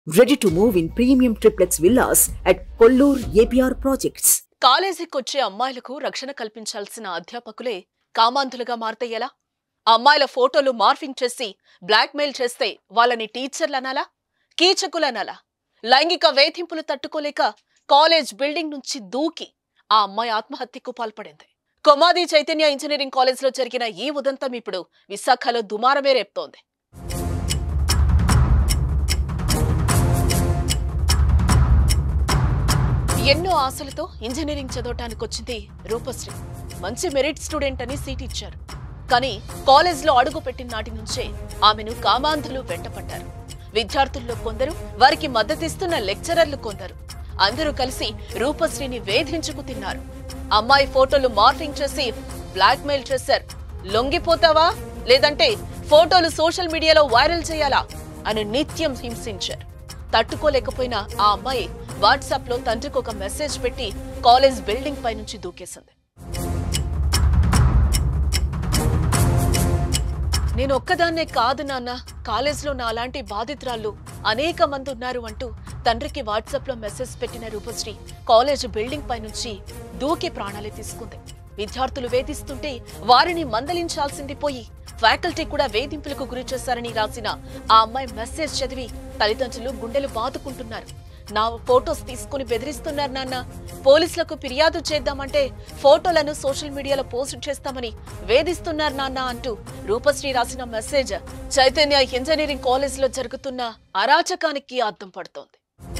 Ready to move in premium triplex villas at Kollur APR Projects. కాలేజీకి వచ్చే అమ్మాయిలకు రక్షణ కల్పించాల్సిన అధ్యాపకులే కామాంధులుగా మారితే ఎలా అమ్మాయిల ఫోటోలు మార్ఫింగ్ చేసి బ్లాక్మెయిల్ చేస్తే వాళ్ళని టీచర్లనాలా కీచకులనాలా లైంగిక వేధింపులు తట్టుకోలేక కాలేజ్ బిల్డింగ్ నుంచి దూకి ఆ అమ్మాయి ఆత్మహత్యకు పాల్పడింది కొమాది చైతన్య ఇంజనీరింగ్ కాలేజ్లో జరిగిన ఈ ఉదంతం ఇప్పుడు విశాఖలో దుమారమే రేపుతోంది ఎన్నో ఆశలతో ఇంజనీరింగ్ చదవటానికి వచ్చింది రూపశ్రీ మంచి మెరిట్ స్టూడెంట్ అని సీట్ ఇచ్చారు కానీ కాలేజ్లో అడుగు పెట్టిన నాటి నుంచే ఆమెను కామాంధులు వెంటపడ్డారు విద్యార్థుల్లో కొందరు వారికి మద్దతిస్తున్న లెక్చరర్లు కొందరు అందరూ కలిసి రూపశ్రీని వేధించుకు తిన్నారు అమ్మాయి ఫోటోలు మార్ఫింగ్ చేసి బ్లాక్మెయిల్ చేశారు లొంగిపోతావా లేదంటే ఫోటోలు సోషల్ మీడియాలో వైరల్ చేయాలా అని నిత్యం హింసించారు తట్టుకోలేకపోయిన ఆ అమ్మాయి వాట్సాప్ లో తండ్రికి ఒక మెసేజ్ పెట్టి కాలేజ్ బిల్డింగ్ పై నుంచి దూకేసింది నేను ఒక్కదాన్నే కాదు నాన్న కాలేజ్లో నా అలాంటి బాధితురాళ్ళు అనేక మంది ఉన్నారు అంటూ తండ్రికి వాట్సాప్ లో మెసేజ్ పెట్టిన రూపశ్రీ కాలేజ్ బిల్డింగ్ పై నుంచి దూకి ప్రాణాలే తీసుకుంది విద్యార్థులు వేధిస్తుంటే వారిని మందలించాల్సింది పోయి ఫ్యాకల్టీ కూడా వేధింపులకు గురి చేశారని రాసిన ఆ అమ్మాయి మెసేజ్ చదివి తల్లిదండ్రులు గుండెలు బాదుకుంటున్నారు నా ఫోటోస్ తీసుకుని బెదిరిస్తున్నారు నాన్న పోలీసులకు ఫిర్యాదు చేద్దామంటే ఫోటోలను సోషల్ మీడియాలో పోస్ట్ చేస్తామని వేధిస్తున్నారు నాన్న అంటూ రూపశ్రీ రాసిన మెసేజ్ చైతన్య ఇంజనీరింగ్ కాలేజ్ లో జరుగుతున్న అరాచకానికి అద్దం పడుతోంది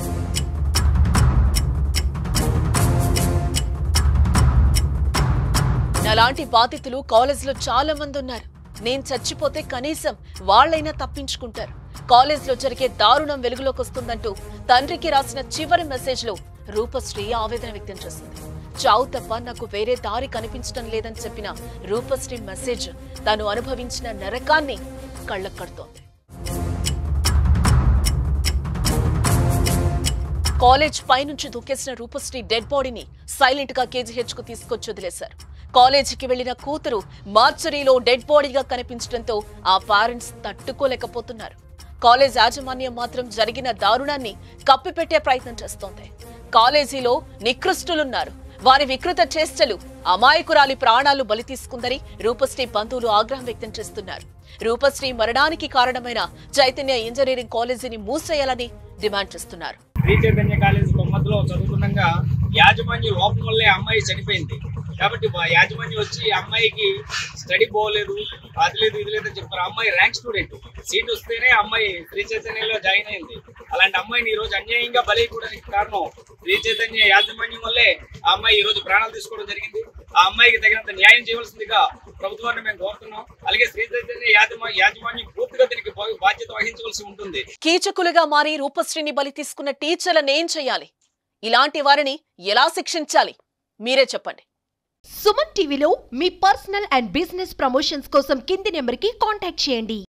నాలాంటి బాధితులు కాలేజ్లో చాలా మంది ఉన్నారు నేను చచ్చిపోతే కనీసం వాళ్ళైనా తప్పించుకుంటారు కాలేజ్లో జరిగే దారుణం వెలుగులోకి వస్తుందంటూ తండ్రికి రాసిన చివరి మెసేజ్ లో రూపశ్రీ ఆవేదన వ్యక్తం చేసింది చావు తప్ప నాకు వేరే దారి కనిపించడం లేదని చెప్పిన రూపశ్రీ మెసేజ్ తాను అనుభవించిన నరకాన్ని కళ్ళకు కడుతోంది కాలేజ్ పైనుంచి దూకేసిన రూపశ్రీ డెడ్ బాడీని సైలెంట్ గా కేజీహెచ్ కు తీసుకొచ్చి వదిలేశారు కాలేజీకి వెళ్లిన కూతురు మార్చరీలో డెడ్ బాడీగా కనిపించడంతో ఆ పేరెంట్స్ తట్టుకోలేకపోతున్నారు కాలేజ్ యాజమాన్యం మాత్రం జరిగిన దారుణాన్ని కప్పిపెట్టే ప్రయత్నం చేస్తోంది కాలేజీలో నికృష్టులున్నారు వారి వికృత చేష్టలు అమాయకురాలి ప్రాణాలు బలి తీసుకుందని రూపశ్రీ బంధువులు ఆగ్రహం వ్యక్తం చేస్తున్నారు రూపశ్రీ మరణానికి కారణమైన చైతన్య ఇంజనీరింగ్ కాలేజీని మూసేయాలని డిమాండ్ చేస్తున్నారు శ్రీ చైతన్య కాలేజ్ బొమ్మద్లో చదువుతుండగా యాజమాన్యం లోపం వల్లే అమ్మాయి చనిపోయింది కాబట్టి వా- యాజమాన్యం వచ్చి అమ్మాయికి స్టడీ పోలేదు అది లేదు ఇది లేదు అని చెప్పారు అమ్మాయి ర్యాంక్ స్టూడెంట్ సీట్ వస్తేనే అమ్మాయి శ్రీ చైతన్యలో జాయిన్ అయింది అలాంటి అమ్మాయిని ఈ రోజు అన్యాయంగా బలైపోవడానికి కారణం శ్రీ చైతన్య యాజమాన్యం వల్లే ఆ అమ్మాయి ఈ రోజు ప్రాణాలు తీసుకోవడం జరిగింది ఆ అమ్మాయికి తగినంత న్యాయం చేయవలసిందిగా ప్రభుత్వాన్ని మేము కోరుతున్నాం అలాగే శ్రీ చైతన్య యాజమా యాజమాన్యం పూర్తిగా దీనికి బా- బాధ్యత వహించవలసి ఉంటుంది కీచకులుగా మారి రూపశ్రీని బలి తీసుకున్న టీచర్లను ఏం చేయాలి ఇలాంటి వారిని ఎలా శిక్షించాలి మీరే చెప్పండి సుమన్ టీవీలో మీ పర్సనల్ అండ్ బిజినెస్ ప్రమోషన్స్ కోసం కింది నెంబర్కి కాంటాక్ట్ చేయండి